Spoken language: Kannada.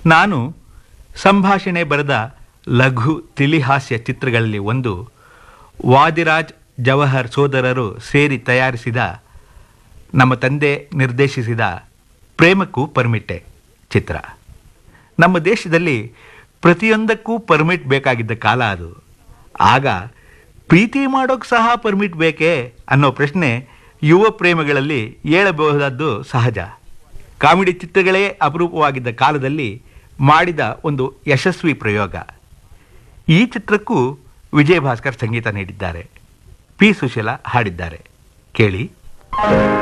ನಾನು ಸಂಭಾಷಣೆ ಬರೆದ ಲಘು ತಿಳಿಹಾಸ್ಯ ಚಿತ್ರಗಳಲ್ಲಿ ಒಂದು ವಾದಿರಾಜ್ ಜವಹರ್ ಸೋದರರು ಸೇರಿ ತಯಾರಿಸಿದ ನಮ್ಮ ತಂದೆ ನಿರ್ದೇಶಿಸಿದ ಪ್ರೇಮಕ್ಕೂ ಪರ್ಮಿಟ್ಟೆ ಚಿತ್ರ ನಮ್ಮ ದೇಶದಲ್ಲಿ ಪ್ರತಿಯೊಂದಕ್ಕೂ ಪರ್ಮಿಟ್ ಬೇಕಾಗಿದ್ದ ಕಾಲ ಅದು ಆಗ ಪ್ರೀತಿ ಮಾಡೋಕ್ಕೆ ಸಹ ಪರ್ಮಿಟ್ ಬೇಕೇ ಅನ್ನೋ ಪ್ರಶ್ನೆ ಯುವ ಪ್ರೇಮಿಗಳಲ್ಲಿ ಏಳಬಹುದಾದ್ದು ಸಹಜ ಕಾಮಿಡಿ ಚಿತ್ರಗಳೇ ಅಪರೂಪವಾಗಿದ್ದ ಕಾಲದಲ್ಲಿ ಮಾಡಿದ ಒಂದು ಯಶಸ್ವಿ ಪ್ರಯೋಗ ಈ ಚಿತ್ರಕ್ಕೂ ವಿಜಯ ಭಾಸ್ಕರ್ ಸಂಗೀತ ನೀಡಿದ್ದಾರೆ ಪಿ ಸುಶೀಲಾ ಹಾಡಿದ್ದಾರೆ ಕೇಳಿ